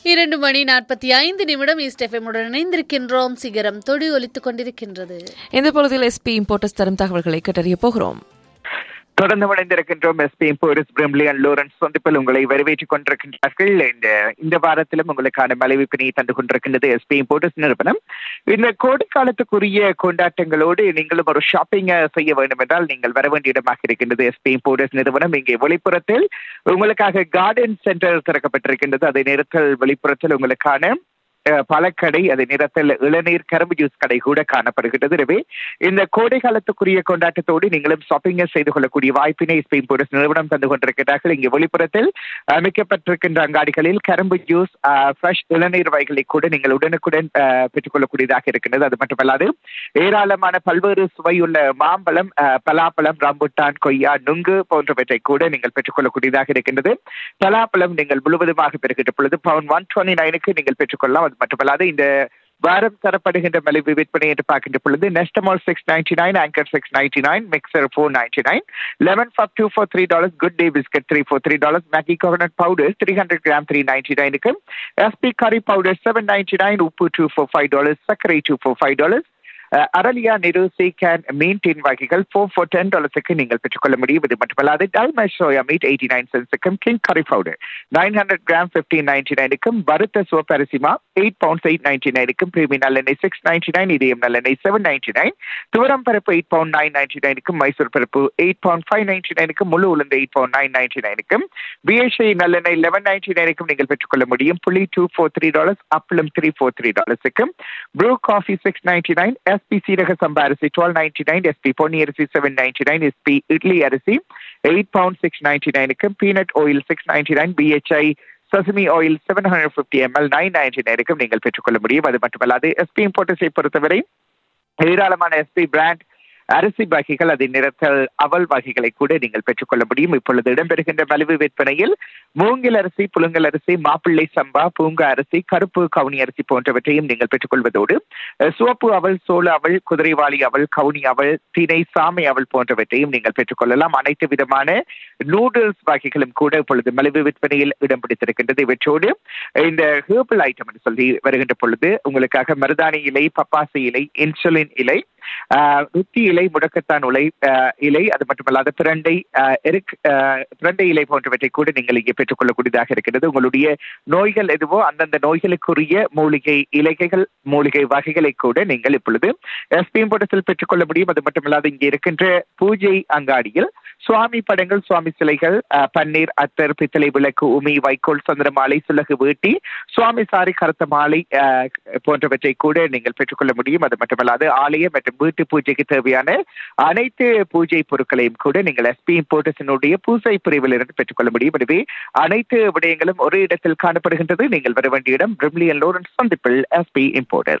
இரண்டு மணி நாற்பத்தி ஐந்து நிமிடம் ஈஸ்ட் எஃப்எம்முடன் இணைந்திருக்கின்றோம் சிகரம் தொடி ஒலித்துக் கொண்டிருக்கின்றது இந்த பொழுதில் எஸ்பி இம்போர்ட்டஸ் தரும் தகவல்களை கேட்டறிய போகிறோம் தொடர்ந்து வளைந்திருக்கின்றோம் எஸ்பி போரிஸ் பிரிம்லியன் லோரன்ஸ் சந்திப்பில் உங்களை வரவேற்றுக் கொண்டிருக்கின்றார்கள் இந்த இந்த வாரத்திலும் உங்களுக்கான மலைவிப்பினை தந்து கொண்டிருக்கின்றது எஸ்பி போரிஸ் நிறுவனம் இந்த கோடை காலத்துக்குரிய கொண்டாட்டங்களோடு நீங்களும் ஒரு ஷாப்பிங் செய்ய வேண்டும் என்றால் நீங்கள் வர வேண்டிய இடமாக இருக்கின்றது எஸ்பி போரிஸ் நிறுவனம் இங்கே வெளிப்புறத்தில் உங்களுக்காக கார்டன் சென்டர் திறக்கப்பட்டிருக்கின்றது அதே நேரத்தில் வெளிப்புறத்தில் உங்களுக்கான அஹ், பழக்கடை அதே நேரத்தில் இளநீர் கரும்பு ஜூஸ் கடை கூட காணப்படுகின்றது எனவே இந்த கோடை காலத்துக்குரிய கொண்டாட்டத்தோடு நீங்களும் ஷாப்பிங் செய்து கொள்ளக்கூடிய வாய்ப்பினை ஸ்பெயின் போர்டஸ் நிறுவனம் தந்து கொண்டிருக்கிறார்கள் இங்கே வெளிப்புறத்தில் அமைக்கப்பட்டிருக்கின்ற அங்காடிகளில் கரும்பு ஜூஸ் ஃப்ரெஷ் இளநீர் வகைகளை கூட நீங்கள் உடனுக்குடன் அஹ், பெற்றுக்கொள்ளக்கூடியதாக இருக்கின்றது அது மட்டுமல்லாது ஏராளமான பல்வேறு சுவையுள்ள மாம்பழம் அஹ், பலாப்பழம் ரம்புட்டான் கொய்யா நுங்கு போன்றவற்றை கூட நீங்கள் பெற்றுக்கொள்ளக்கூடியதாக இருக்கின்றது பலாப்பழம் நீங்கள் முழுவதுமாக பெறுகின்ற பொழுது பவுன் ஒன் டுவெண்ட்டி நைனுக்கு நீங்கள் பெற்றுக்கொள்ளலாம் அது மட்டுமல்லாது இந்த வாரம் தரப்படுகின்ற மலிவு விற்பனை என்று பார்க்கின்ற பொழுது Nestomalt six ninety nine anchor six ninety nine mixture four ninety nine lemon puff two four three dollars good day biscuit three four three dollars Maggi coconut powder three hundred gram three ninety நைனுக்கு SP curry powder seven ninety nine உப்பு two four five dollars சர்க்கரை two four five dollars அஹ், அரலியா நிறு சீக்கன் மீன் டின் வகைகள் four four ten டாலர்ஸுக்கு நீங்கள் பெற்றுக்கொள்ள முடியும் இது மட்டுமல்லாது diamond soya meat eighty nine சென்ஸுக்கும் king curry powder nine hundred gram fifteen ninety நைனுக்கும் வறுத்த சோப் அரிசிமா எயிட் பவுண்ட்ஸ் எயிட் நைன்டி நைனுக்கும் பிரீமியம் நல்லெண்ணெய் சிக்ஸ் நைன்டி நைன் இதயம் நல்லெண்ணெய் செவன் நைன்டி நைன் துவரம் பருப்பு எயிட் பவுண்ட் நைன் நைன்டி நைனுக்கும் மைசூர் பருப்பு எயிட் பவுண்ட் ஃபைவ் நைன்டி நைனுக்கும் முழு உளுந்து எயிட் பவுண்ட் நைன் நைன்டி நைனுக்கும் பிஎஸ்ஐ நல்லெண்ணெய் லெவன் நைன்டி நைனுக்கும் நீங்கள் பெற்றுக்கொள்ள முடியும் புளி டூ ஃபோர் த்ரீ டாலர்ஸ் அப்பளம் த்ரீ ஃபோர் த்ரீ டாலர்ஸுக்கும் Bru coffee six ninety nine SP சீரக சம்பா அரிசி twelve ninety nine SP Ponni அரிசி seven ninety nine SP idli அரிசி எயிட் பவுண்ட் சிக்ஸ் நைன்டி நைனுக்கும் peanut oil six ninety nine PHI சசுமி oil seven hundred fifty ML nine ninety நைனுக்கும் நீங்கள் பெற்றுக்கொள்ள முடியும் அது மட்டுமல்லாது எஸ்பி இம்போர்ட்டஸை பொறுத்தவரை ஏராளமான எஸ்பி பிராண்ட் அரிசி வகைகள் அதே நிறத்தல் அவல் வகைகளை கூட நீங்கள் பெற்றுக்கொள்ள முடியும் இப்பொழுது இடம்பெறுகின்ற மலிவு விற்பனையில் மூங்கில் அரிசி புழுங்கல் அரிசி மாப்பிள்ளை சம்பா பூங்கா அரிசி கருப்பு கவுனி அரிசி போன்றவற்றையும் நீங்கள் பெற்றுக்கொள்வதோடு அஹ், சிவப்பு அவல் சோள அவல் குதிரைவாளி அவல் கவுனி அவல் திணை சாமை அவல் போன்றவற்றையும் நீங்கள் பெற்றுக்கொள்ளலாம் அனைத்து விதமான நூடுல்ஸ் வகைகளும் கூட இப்பொழுது மலிவு விற்பனையில் இடம் பிடித்திருக்கின்றது இவற்றோடு இந்த ஹேர்பல் ஐட்டம் என்று சொல்லி வருகின்ற பொழுது உங்களுக்காக மருதாணி இலை பப்பாசி இலை இன்சுலின் இலை ஆஹ் நுத்தி இலை முடக்கத்தான் உலை ஆஹ் இலை அது மட்டுமல்லாத பிரண்டை ஆஹ் எருக் ஆஹ் பிரண்டை இலை போன்றவற்றை கூட நீங்கள் இங்கே பெற்றுக்கொள்ளக்கூடியதாக இருக்கிறது உங்களுடைய நோய்கள் எதுவோ அந்தந்த நோய்களுக்குரிய மூலிகை இலைகள் மூலிகை வகைகளை கூட நீங்கள் இப்பொழுது எஸ்பிஎம் படத்தில் பெற்றுக்கொள்ள முடியும் அது மட்டுமல்லாது இங்கே இருக்கின்ற பூஜை அங்காடியில் சுவாமி படங்கள் சுவாமி சிலைகள் ஆஹ் பன்னீர் அத்தர் பித்தளை விளக்கு உமி வைக்கோல் சந்திர மாலை சுலகு வேட்டி சுவாமி சாரி கருத்த மாலை ஆஹ் போன்றவற்றை கூட நீங்கள் பெற்றுக்கொள்ள முடியும் அது மட்டுமல்லாது ஆலய மற்றும் வீட்டு பூஜைக்கு தேவையான அனைத்து பூஜை பொருட்களையும் கூட நீங்கள் எஸ்பி இம்போர்ட்டஸினுடைய பூசை பிரிவில் இருந்து பெற்றுக்கொள்ள முடியும் எனவே அனைத்து விடயங்களும் ஒரே இடத்தில் காணப்படுகின்றது நீங்கள் வர வேண்டிய இடம் பிரிம்லியன் லோரன்ஸ் சந்திப்பில் எஸ்பி இம்போர்ட்டர்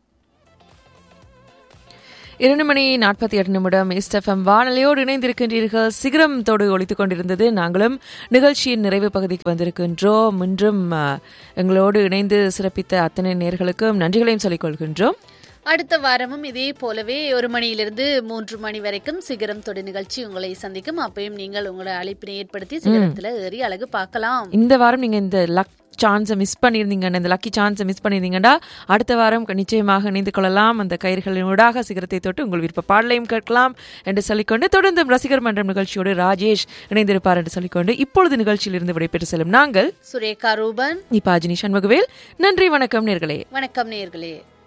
இரண்டு மணி நாற்பத்தி எட்டு நிமிடம் இஸ்டெஃபம் வானொலியோடு இணைந்திருக்கின்றீர்கள் சிகரம் தோடு ஒழித்துக் கொண்டிருந்தது நாங்களும் நிகழ்ச்சியின் நிறைவு பகுதிக்கு வந்திருக்கின்றோம் இன்றும் அஹ், எங்களோடு இணைந்து சிறப்பித்த அத்தனை நேர்களுக்கும் நன்றிகளையும் சொல்லிக் கொள்கின்றோம் அடுத்த வாரமும் இதே போலவே ஒரு மணியிலிருந்து மூன்று மணி வரைக்கும் சிகரம் தொடு நிகழ்ச்சி உங்களை சந்திக்கும் அப்பயும் நீங்கள் உங்களோட அழைப்பினை ஏற்படுத்தி சிகரத்துல ஏறி அழகு பார்க்கலாம் இந்த வாரம் நீங்க இந்த லக் சான்ஸை மிஸ் பண்ணியிருந்தீங்கன்னா இந்த லக்கி சான்ஸை மிஸ் பண்ணியிருந்தீங்கன்னா அடுத்த வாரம் நிச்சயமாக இணைந்து கொள்ளலாம் அந்த கயிறுகளின் ஊடாக சிகரத்தை தொட்டு உங்கள் விருப்ப பாடலையும் கேட்கலாம் என்று சொல்லிக்கொண்டு தொடர்ந்து ரசிகர் மன்றம் நிகழ்ச்சியோடு ராஜேஷ் இணைந்திருப்பார் என்று சொல்லிக்கொண்டு இப்பொழுது நிகழ்ச்சியிலிருந்து விடைபெற்று செல்லும் நாங்கள் சுரேகா ரூபன் நிபாஜினி சண்முகவேல் நன்றி வணக்கம் நேர்களே வணக்கம் நேர்களே